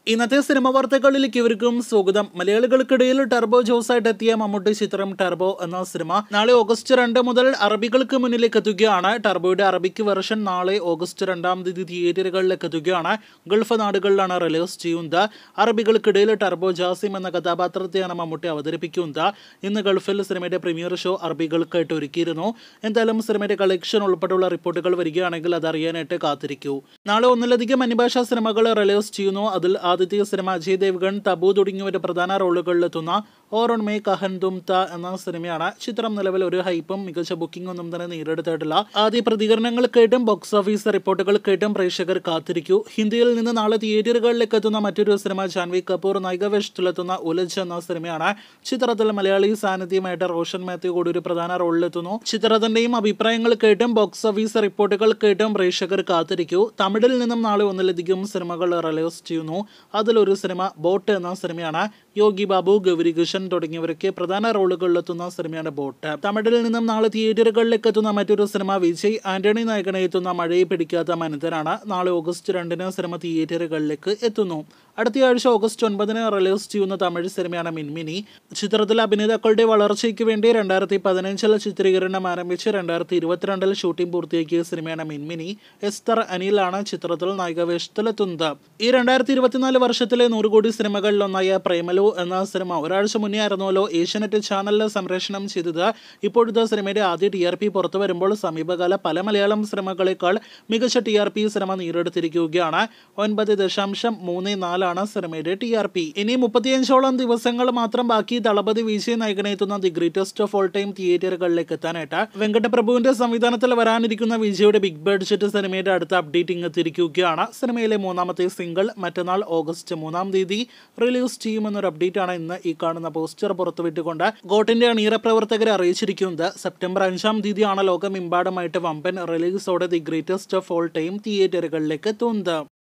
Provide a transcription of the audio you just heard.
ഇന്നത്തെ സിനിമ വാർത്തകളിലേക്ക് ഇവർക്കും സ്വാഗതം മലയാളികൾക്കിടയിൽ ടർബോ ജോസായിട്ട് എത്തിയ മമ്മൂട്ടി ചിത്രം ടർബോ എന്ന സിനിമ നാളെ ഓഗസ്റ്റ് രണ്ട് മുതൽ അറബികൾക്ക് മുന്നിലേക്ക് എത്തുകയാണ് ടർബോയുടെ അറബിക് വെർഷൻ നാളെ ഓഗസ്റ്റ് രണ്ടാം തീയതി തിയേറ്ററുകളിലേക്ക് എത്തുകയാണ് ഗൾഫ് നാടുകളിലാണ് റിലീസ് ചെയ്യുന്നത് അറബികൾക്കിടയിൽ ടർബോ ജാസിം എന്ന കഥാപാത്രത്തെയാണ് മമ്മൂട്ടി അവതരിപ്പിക്കുന്നത് ഇന്ന് ഗൾഫിൽ സിനിമയുടെ പ്രീമിയർ ഷോ അറബികൾക്കായിട്ട് ഒരുക്കിയിരുന്നു എന്തായാലും സിനിമയുടെ കളക്ഷൻ ഉൾപ്പെടെയുള്ള റിപ്പോർട്ടുകൾ വരികയാണെങ്കിൽ അത് അറിയാനായിട്ട് കാത്തിരിക്കൂ നാളെ ഒന്നിലധികം അന്യഭാഷാ സിനിമകൾ റിലീസ് ചെയ്യുന്നു അതിൽ ആദ്യത്തെ സിനിമ അജയ് ദേവ്ഗൺ തബു തുടങ്ങിയവരുടെ പ്രധാന റോളുകളിലെത്തുന്ന ഓറോൺ മേ കഹൻ തും ത എന്ന സിനിമയാണ് ചിത്രം നിലവിൽ ഒരു ഹൈപ്പും മികച്ച ബുക്കിംഗ് ഒന്നും തന്നെ നേരിടുത്തിട്ടില്ല ആദ്യ പ്രതികരണങ്ങൾ കേട്ടും ബോക്സ് ഓഫീസ് റിപ്പോർട്ടുകൾ കേട്ടും പ്രേക്ഷകർ കാത്തിരിക്കൂ ഹിന്ദിയിൽ നിന്ന് നാളെ തിയേറ്ററുകളിലേക്ക് എത്തുന്ന മറ്റൊരു സിനിമ ജാൻവി കപൂർ നായികവേഷത്തിലെത്തുന്ന ഉലജ് എന്ന സിനിമയാണ് ചിത്രത്തിൽ മലയാളി സാന്നിധ്യമായിട്ട് റോഷൻ മാത്യു കൂടി ഒരു പ്രധാന റോളിലെത്തുന്നു ചിത്രത്തിന്റെയും അഭിപ്രായങ്ങൾ കേട്ടും ബോക്സ് ഓഫീസ് റിപ്പോർട്ടുകൾ കേട്ടും പ്രേക്ഷകർ കാത്തിരിക്കൂ തമിഴിൽ നിന്നും നാളെ ഒന്നിലധികം സിനിമകൾ റിലീസ് ചെയ്യുന്നു അതിലൊരു സിനിമ ബോട്ട് എന്ന സിനിമയാണ് യോഗി ബാബു ഗൗരി കിഷൻ തുടങ്ങിയവരൊക്കെ പ്രധാന റോളുകളിലെത്തുന്ന സിനിമയാണ് ബോട്ട് തമിഴിൽ നിന്നും നാളെ തിയേറ്ററുകളിലേക്ക് എത്തുന്ന മറ്റൊരു സിനിമ വിജയ് ആന്റണി നായകനെ എത്തുന്ന മഴയെ പിടിക്കാത്ത മനുതനാണ് നാളെ ഓഗസ്റ്റ് രണ്ടിന് സിനിമ തിയേറ്ററുകളിലേക്ക് എത്തുന്നു അടുത്ത ആഴ്ച ഓഗസ്റ്റ് ഒൻപതിന് റിലീസ് ചെയ്യുന്ന തമിഴ് സിനിമയാണ് മിൻമിനി ചിത്രത്തിൽ അഭിനേതാക്കളുടെ വളർച്ചയ്ക്ക് വേണ്ടി രണ്ടായിരത്തി പതിനഞ്ചിൽ ചിത്രീകരണം ആരംഭിച്ച് രണ്ടായിരത്തി ഇരുപത്തിരണ്ടിൽ ഷൂട്ടിംഗ് പൂർത്തിയാക്കിയ സിനിമയാണ് മിൻമിനി എസ്തർ അനിലാണ് ചിത്രത്തിൽ നായികവേഷത്തിലെത്തുന്നത് ഈ രണ്ടായിരത്തി ഇരുപത്തിനാല് വർഷത്തിലെ നൂറ് കോടി സിനിമകളിലൊന്നായ പ്രേമലു എന്ന സിനിമ ഒരാഴ്ച മുന്നേ ആയിരുന്നല്ലോ ഏഷ്യനെറ്റ് ചാനലിൽ സംപ്രേഷണം ചെയ്തത് ഇപ്പോഴത്തെ സിനിമയുടെ ആദ്യ ടി ആർ പി പുറത്തു വരുമ്പോൾ സമീപകാല പല മലയാളം സിനിമകളെക്കാൾ മികച്ച ടി ആർ പി സിനിമ നേടിയെടുത്തിരിക്കുകയാണ് ഒൻപത് ദശാംശം മൂന്ന് നാലാണ് സിനിമയുടെ ടി ആർ പി ഇനി മുപ്പത്തിയഞ്ചോളം ദിവസങ്ങൾ മാത്രം ബാക്കി ദളപതി വിജയ് നായകനെത്തുന്ന the greatest of all time തിയേറ്ററുകളിലേക്ക് എത്താനായിട്ട് വെങ്കടപ്രഭുവിന്റെ സംവിധാനത്തിൽ വരാനിരിക്കുന്ന വിജയുടെ ബിഗ് ബഡ്ജറ്റ് സിനിമയുടെ അടുത്ത അപ്ഡേറ്റിംഗ് എത്തിയിരിക്കുകയാണ് സിനിമയിലെ മൂന്നാമത്തെ സിംഗിൾ മറ്റന്നാൾ ഓഗസ്റ്റ് മൂന്നാം തീയതി റിലീസ് ചെയ്യുമെന്നൊരു അപ്ഡേറ്റ് ആണ് ഇന്ന് ഈ കാണുന്ന പോസ്റ്റർ പുറത്തുവിട്ടുകൊണ്ട് ഗോട്ടിന്റെ അണിയറ പ്രവർത്തകരെ അറിയിച്ചിരിക്കുന്നത് സെപ്റ്റംബർ അഞ്ചാം തീയതിയാണ് ലോകമെമ്പാടുമായിട്ട് വമ്പൻ റിലീസോടെ the greatest of all time തിയേറ്ററുകളിലേക്ക് എത്തുന്നത്